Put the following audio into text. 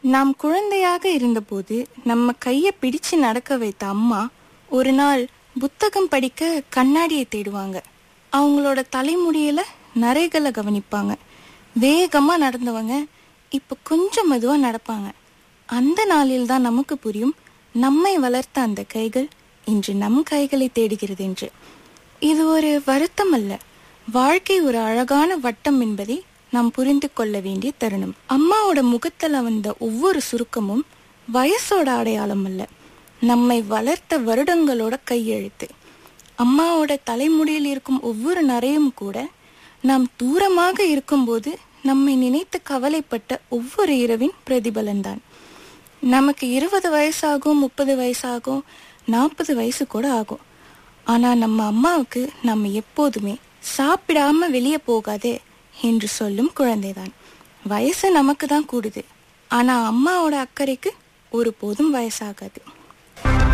நாம் குழந்தையாக இருந்தபோது நம்ம கையை பிடிச்சு நடக்க வைத்த அம்மா ஒரு நாள் புத்தகம் படிக்க கண்ணாடியை தேடுவாங்க அவங்களோட தலைமுடியில நரைகளை கவனிப்பாங்க வேகமா நடந்தவங்க இப்ப கொஞ்சம் மெதுவா நடப்பாங்க அந்த நாளில் தான் நமக்கு புரியும் நம்மை வளர்த்த அந்த கைகள் இன்று நம் கைகளை தேடுகிறது என்று இது ஒரு வருத்தம் அல்ல வாழ்க்கை ஒரு அழகான வட்டம் என்பதை நாம் புரிந்து கொள்ள வேண்டிய தருணம் அம்மாவோட முகத்துல வந்த ஒவ்வொரு சுருக்கமும் வயசோட அடையாளம் அல்ல நம்மை வளர்த்த வருடங்களோட கையெழுத்து அம்மாவோட தலைமுடியில் இருக்கும் ஒவ்வொரு நரையும் கூட நாம் தூரமாக இருக்கும்போது நம்மை நினைத்து கவலைப்பட்ட ஒவ்வொரு இரவின் பிரதிபலன்தான் நமக்கு இருபது வயசாகும் முப்பது வயசாகும் நாற்பது வயசு கூட ஆகும் ஆனா நம்ம அம்மாவுக்கு நம்ம எப்போதுமே சாப்பிடாம வெளியே போகாதே என்று சொல்லும் குழந்தைதான் வயசு நமக்கு தான் கூடுது ஆனா அம்மாவோட அக்கறைக்கு ஒருபோதும் வயசாகாது